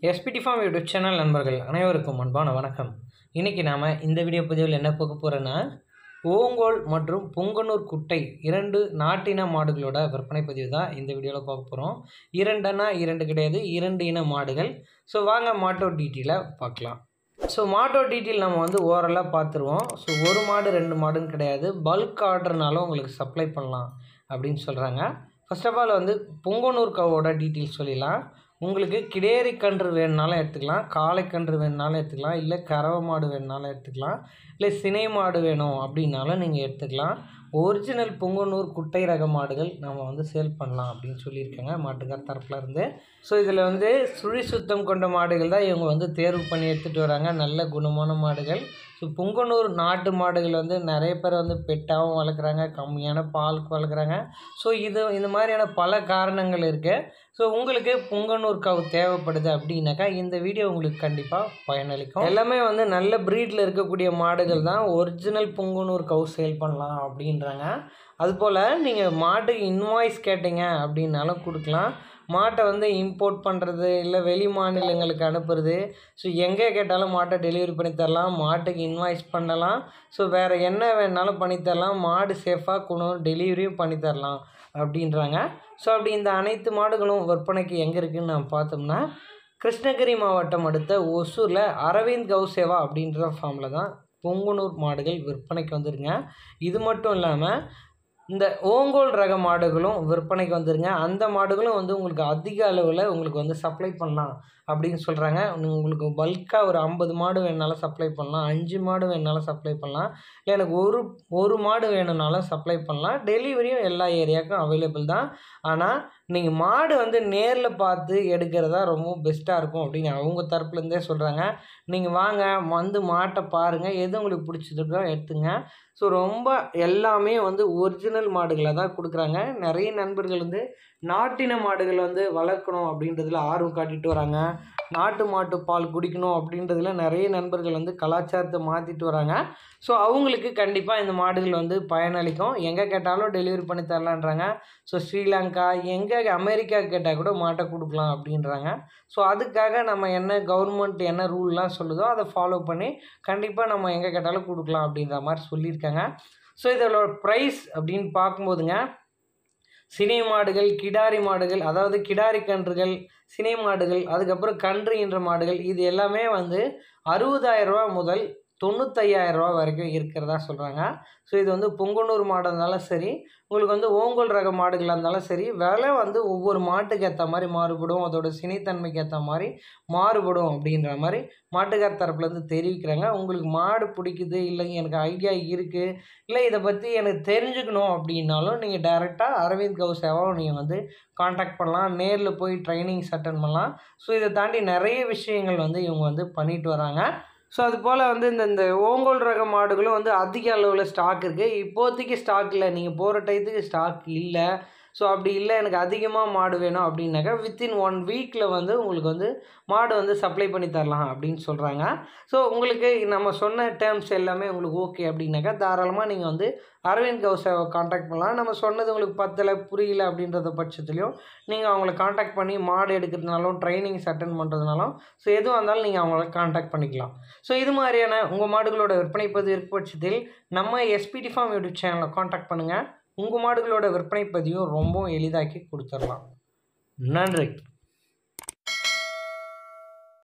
SPD farm YouTube channel நண்பர்கள் அனைவருக்கும் அன்பான வணக்கம் இன்றைக்கி நாம் இந்த வீடியோ பதிவில் என்ன பார்க்க போகிறோன்னா ஓங்கோல் மற்றும் பொங்கனூர் குட்டை இரண்டு நாட்டின மாடுகளோட விற்பனை பதிவு தான் இந்த வீடியோவில் பார்க்க போகிறோம் இரண்டுனா இரண்டு கிடையாது இரண்டு இன மாடுகள் ஸோ வாங்க மாட்டோ டீட்டெயிலாக பார்க்கலாம் ஸோ மாட்டோ டீட்டெயில் நம்ம வந்து ஓரலாக பார்த்துருவோம் ஸோ ஒரு மாடு ரெண்டு மாடுன்னு கிடையாது பல்க் ஆர்டர்னாலும் உங்களுக்கு சப்ளை பண்ணலாம் அப்படின்னு சொல்கிறாங்க ஃபர்ஸ்ட் ஆஃப் ஆல் வந்து பொங்கனூர் கவோட டீட்டெயில்ஸ் சொல்லிடலாம் உங்களுக்கு கிடேரி கன்று வேணுனாலும் எடுத்துக்கலாம் காளை கன்று வேணுனாலும் எடுத்துக்கலாம் இல்லை கறவை மாடு வேணுனாலும் எடுத்துக்கலாம் இல்லை சினை மாடு வேணும் அப்படின்னாலும் நீங்கள் எடுத்துக்கலாம் ஒரிஜினல் பொங்கனூர் குட்டை ரக மாடுகள் நம்ம வந்து சேல் பண்ணலாம் அப்படின்னு சொல்லியிருக்காங்க மாட்டுக்கார் தரப்புல இருந்து ஸோ இதில் வந்து சுழி சுத்தம் கொண்ட மாடுகள் தான் இவங்க வந்து தேர்வு பண்ணி எடுத்துகிட்டு வராங்க நல்ல குணமான மாடுகள் ஸோ பொங்கனூர் நாட்டு மாடுகள் வந்து நிறைய பேர் வந்து பெட்டாகவும் வளர்க்குறாங்க கம்மியான பாலுக்கு வளர்க்குறாங்க ஸோ இது இந்த மாதிரியான பல காரணங்கள் இருக்குது ஸோ உங்களுக்கு பொங்கனூர் கவு தேவைப்படுது அப்படின்னாக்கா இந்த வீடியோ உங்களுக்கு கண்டிப்பாக பயனளிக்கும் எல்லாமே வந்து நல்ல ப்ரீடில் இருக்கக்கூடிய மாடுகள் தான் ஒரிஜினல் பொங்கனூர் கவு சேல் பண்ணலாம் அப்படின்றாங்க அதுபோல் நீங்கள் மாட்டுக்கு இன்வாய்ஸ் கேட்டீங்க அப்படின்னாலும் கொடுக்கலாம் மாட்டை வந்து இம்போர்ட் பண்ணுறது இல்லை வெளி மாநிலங்களுக்கு அனுப்புறது ஸோ எங்கே கேட்டாலும் மாட்டை டெலிவரி பண்ணி தரலாம் மாட்டுக்கு இன்வாய்ஸ் பண்ணலாம் ஸோ வேறு என்ன வேணாலும் பண்ணி தரலாம் மாடு சேஃபாக கொண்டு டெலிவரியும் பண்ணி தரலாம் அப்படின்றாங்க ஸோ அப்படி இந்த அனைத்து மாடுகளும் விற்பனைக்கு எங்கே இருக்குதுன்னு நம்ம பார்த்தோம்னா கிருஷ்ணகிரி மாவட்டம் அடுத்த ஒசூரில் அரவிந்த் கௌசேவா அப்படின்ற ஃபார்மில் தான் பொங்குனூர் மாடுகள் விற்பனைக்கு வந்துருங்க இது மட்டும் இல்லாமல் இந்த ஓங்கோல் ரக மாடுகளும் விற்பனைக்கு வந்துருங்க அந்த மாடுகளும் வந்து உங்களுக்கு அதிக அளவில் உங்களுக்கு வந்து சப்ளை பண்ணலாம் அப்படின்னு சொல்கிறாங்க உங்களுக்கு பல்காக ஒரு ஐம்பது மாடு வேணுனாலும் சப்ளை பண்ணலாம் அஞ்சு மாடு வேணுனாலும் சப்ளை பண்ணலாம் இல்லை எனக்கு ஒரு ஒரு மாடு வேணும்னாலும் சப்ளை பண்ணலாம் டெலிவரியும் எல்லா ஏரியாவுக்கும் அவைலபிள் தான் ஆனால் நீங்கள் மாடு வந்து நேரில் பார்த்து எடுக்கிறதா ரொம்ப பெஸ்ட்டாக இருக்கும் அப்படின்னு அவங்க தரப்புலேருந்தே சொல்கிறாங்க நீங்கள் வாங்க வந்து மாட்டை பாருங்கள் எது உங்களுக்கு பிடிச்சிருக்கோ எடுத்துங்க ஸோ ரொம்ப எல்லாமே வந்து ஒரிஜினல் மாடுகளை தான் கொடுக்குறாங்க நிறைய நண்பர்கள் வந்து நாட்டின மாடுகள் வந்து வளர்க்கணும் அப்படின்றதுல ஆர்வம் காட்டிட்டு வராங்க நாட்டு மாட்டு பால் குடிக்கணும் அப்படின்றதுல நிறைய நண்பர்கள் வந்து கலாச்சாரத்தை மாற்றிட்டு வராங்க ஸோ அவங்களுக்கு கண்டிப்பாக இந்த மாடுகள் வந்து பயனளிக்கும் எங்கே கேட்டாலும் டெலிவரி பண்ணி தரலான்றாங்க ஸோ ஸ்ரீலங்கா எங்கே அமெரிக்கா கேட்டால் கூட மாட்டை கொடுக்கலாம் அப்படின்றாங்க ஸோ அதுக்காக நம்ம என்ன கவர்மெண்ட் என்ன ரூல்லாம் சொல்லுதோ அதை ஃபாலோ பண்ணி கண்டிப்பாக நம்ம எங்கே கேட்டாலும் கொடுக்கலாம் அப்படின்ற மாதிரி சொல்லியிருக்காங்க ஸோ இதோட ப்ரைஸ் அப்படின்னு பார்க்கும்போதுங்க சினை மாடுகள் கிடாரி மாடுகள் அதாவது கிடாரி கன்றுகள் சினை மாடுகள் அதுக்கப்புறம் கன்று என்ற மாடுகள் இது எல்லாமே வந்து அறுபதாயிரரூவா முதல் தொண்ணூத்தையாயிரரூவா வரைக்கும் இருக்கிறதா சொல்கிறாங்க ஸோ இது வந்து பொங்கனூர் மாடு இருந்தாலும் சரி உங்களுக்கு வந்து ஓங்கோல் ரக மாடுகளாக இருந்தாலும் சரி விலை வந்து ஒவ்வொரு மாட்டுக்கு ஏற்ற மாதிரி மாறுபடும் அதோட சினைத்தன்மைக்கு ஏற்ற மாதிரி மாறுபடும் அப்படின்ற மாதிரி மாட்டுக்கார் தரப்புலேருந்து தெரிவிக்கிறாங்க உங்களுக்கு மாடு பிடிக்குது இல்லைங்க எனக்கு ஐடியா இருக்குது இல்லை இதை பற்றி எனக்கு தெரிஞ்சுக்கணும் அப்படின்னாலும் நீங்கள் டைரெக்டாக அரவிந்த் கௌசேவாவை நீங்கள் வந்து காண்டாக்ட் பண்ணலாம் நேரில் போய் ட்ரைனிங்ஸ் அட்டன் பண்ணலாம் ஸோ இதை தாண்டி நிறைய விஷயங்கள் வந்து இவங்க வந்து பண்ணிட்டு வராங்க ஸோ அது போல் வந்து இந்த இந்த ஓங்கோல் ரக மாடுகளும் வந்து அதிக அளவில் ஸ்டாக் இருக்குது இப்போதைக்கு ஸ்டாக் இல்லை நீங்கள் போகிற டயத்துக்கு ஸ்டாக் இல்லை ஸோ அப்படி இல்லை எனக்கு அதிகமாக மாடு வேணும் அப்படின்னாக்கா வித்தின் ஒன் வீக்கில் வந்து உங்களுக்கு வந்து மாடு வந்து சப்ளை பண்ணி தரலாம் அப்படின்னு சொல்கிறாங்க ஸோ உங்களுக்கு நம்ம சொன்ன டேர்ம்ஸ் எல்லாமே உங்களுக்கு ஓகே அப்படின்னாக்கா தாராளமாக நீங்கள் வந்து அரவிந்த் கௌசாவை காண்டாக்ட் பண்ணலாம் நம்ம சொன்னது உங்களுக்கு பத்தலை புரியல அப்படின்றத பட்சத்துலையும் நீங்கள் அவங்கள காண்டாக்ட் பண்ணி மாடு எடுக்கிறதுனாலும் ட்ரைனிங்ஸ் அட்டன் பண்ணுறதுனாலும் ஸோ எதுவாக இருந்தாலும் நீங்கள் அவங்கள காண்டாக்ட் பண்ணிக்கலாம் ஸோ இது மாதிரியான உங்கள் மாடுகளோட விற்பனை பதிவு இருக்க பட்சத்தில் நம்ம எஸ்பிடி ஃபார்ம் யூடியூப் சேனலை காண்டாக்ட் பண்ணுங்கள் உங்கள் மாடுகளோட விற்பனை பதிவும் ரொம்பவும் எளிதாக்கி கொடுத்துடலாம் நன்றி